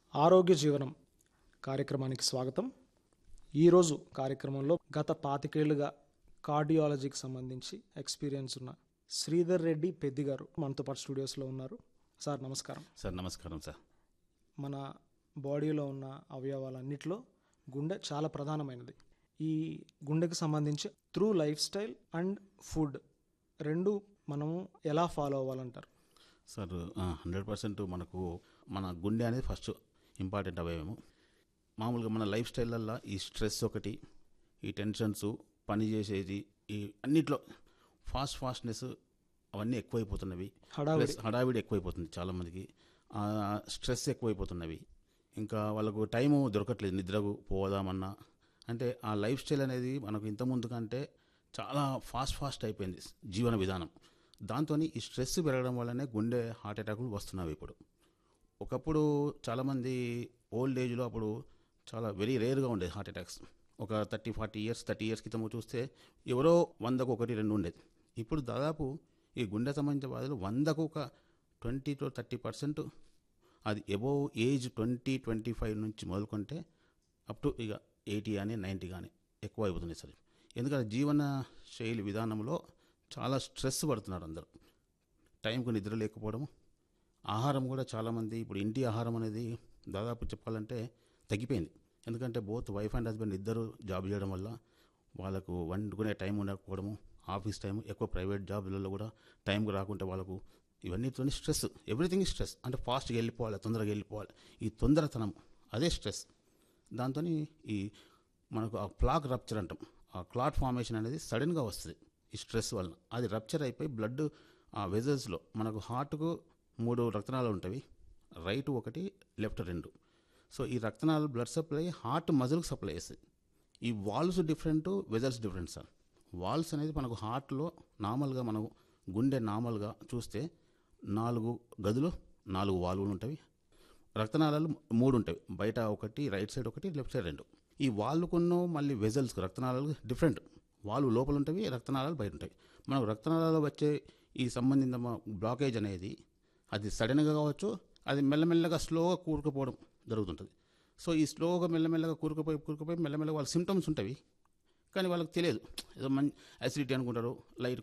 ఆరోగ్య జీవనం కార్యక్రమానికి స్వాగతం ఈరోజు కార్యక్రమంలో గత పాతికేళ్లుగా కార్డియాలజీకి సంబంధించి ఎక్స్పీరియన్స్ ఉన్న శ్రీధర్ రెడ్డి పెద్ది గారు మనతో పాటు స్టూడియోస్లో ఉన్నారు సార్ నమస్కారం సార్ నమస్కారం సార్ మన బాడీలో ఉన్న అవయవాలన్నిటిలో గుండె చాలా ప్రధానమైనది ఈ గుండెకి సంబంధించి through lifestyle and food రెండు మనము ఎలా ఫాలో అవ్వాలంటారు సార్ హండ్రెడ్ పర్సెంట్ మనకు మన గుండె అనేది ఫస్ట్ ఇంపార్టెంట్ అవయవము మామూలుగా మన లైఫ్ స్టైలల్లో ఈ స్ట్రెస్ ఒకటి ఈ టెన్షన్స్ పని చేసేది ఈ అన్నిట్లో ఫాస్ట్ ఫాస్ట్నెస్ అవన్నీ ఎక్కువైపోతున్నవి హడావిడి ప్లస్ హడావిడి ఎక్కువైపోతుంది చాలామందికి ఆ, స్ట్రెస్ ఎక్కువైపోతున్నవి ఇంకా వాళ్ళకు టైము దొరకట్లేదు నిద్రకు పోదామన్నా అంటే ఆ లైఫ్ స్టైల్ అనేది మనకు ఇంతకుముందు కంటే చాలా ఫాస్ట్ ఫాస్ట్ అయిపోయింది జీవన విధానం దాంతో ఈ స్ట్రెస్ పెరగడం వల్లనే గుండె హార్ట్ అటాకులు వస్తున్నాయి ఇప్పుడు ఒకప్పుడు చాలామంది ఓల్డ్ ఏజ్లో అప్పుడు చాలా వెరీ రేర్గా ఉండేది హార్ట్ అటాక్స్ ఒక thirty forty years thirty years క్రితం చూస్తే ఎవరో వందకు ఒకటి రెండు ఉండేది ఇప్పుడు దాదాపు ఈ గుండె సంబంధించిన బాధలు వందకు ఒక ట్వంటీ టు థర్టీ పర్సెంట్ అది above age twenty twenty five నుంచి మొదలుకుంటే అప్ టు ఇక ఎయిటీ కానీ నైంటీ కానీ ఎక్కువ అయిపోతుంది సార్ ఎందుకంటే జీవన శైలి విధానంలో చాలా స్ట్రెస్ పడుతున్నారు అందరూ టైంకు నిద్ర లేకపోవడం ఆహారం కూడా చాలామంది ఇప్పుడు ఇంటి ఆహారం అనేది దాదాపు చెప్పాలంటే తగ్గిపోయింది ఎందుకంటే బోత్ వైఫ్ అండ్ హస్బెండ్ ఇద్దరు జాబ్ చేయడం వల్ల వాళ్ళకు వండుకునే టైం ఉండకపోవడము ఆఫీస్ టైం ఎక్కువ ప్రైవేట్ జాబ్లలో కూడా టైంకి రాకుంటే వాళ్ళకు ఇవన్నీతో స్ట్రెస్ ఎవ్రీథింగ్ స్ట్రెస్ అంటే ఫాస్ట్గా వెళ్ళిపోవాలి తొందరగా వెళ్ళిపోవాలి ఈ తొందరతనం అదే స్ట్రెస్ దాంతో ఈ మనకు ఆ ప్లాక్ రప్చర్ అంటాం ఆ క్లాట్ ఫార్మేషన్ అనేది సడన్గా వస్తుంది ఈ స్ట్రెస్ వలన అది రప్చర్ అయిపోయి బ్లడ్ ఆ వెజల్స్లో మనకు హార్ట్కు మూడు రక్తనాళాలు ఉంటాయి రైట్ ఒకటి లెఫ్ట్ రెండు సో ఈ రక్తనాళాలు బ్లడ్ సప్లై హార్ట్ మజిల్కి సప్లై చేస్తుంది ఈ valves different vessels different sir valves అనేది మనకు హార్ట్లో నార్మల్గా మనం గుండె నార్మల్గా చూస్తే నాలుగు గదులు నాలుగు వాల్వులు ఉంటాయి రక్తనాళాలు మూడు ఉంటాయి బయట ఒకటి రైట్ సైడ్ ఒకటి లెఫ్ట్ సైడ్ రెండు ఈ వాల్వుకున్న మళ్ళీ వెజల్స్ రక్తనాళాలు డిఫరెంట్ వాల్వ్ లోపల ఉంటాయి రక్తనాళాలు బయట ఉంటాయి మనకు రక్తనాళాలు వచ్చే ఈ సంబంధిత బ్లాకేజ్ అనేది అది సడన్గా కావచ్చు అది మెల్లమెల్లగా స్లోగా కూరుకుపోవడం జరుగుతుంటుంది సో ఈ స్లోగా మెల్లమెల్లగా కూరుకుపోయి కూరుకుపోయి మెల్లమెల్లగా వాళ్ళ సిమ్టమ్స్ ఉంటాయి కానీ వాళ్ళకి తెలియదు ఏదో మంచి యాసిడిటీ అనుకుంటారు లైట్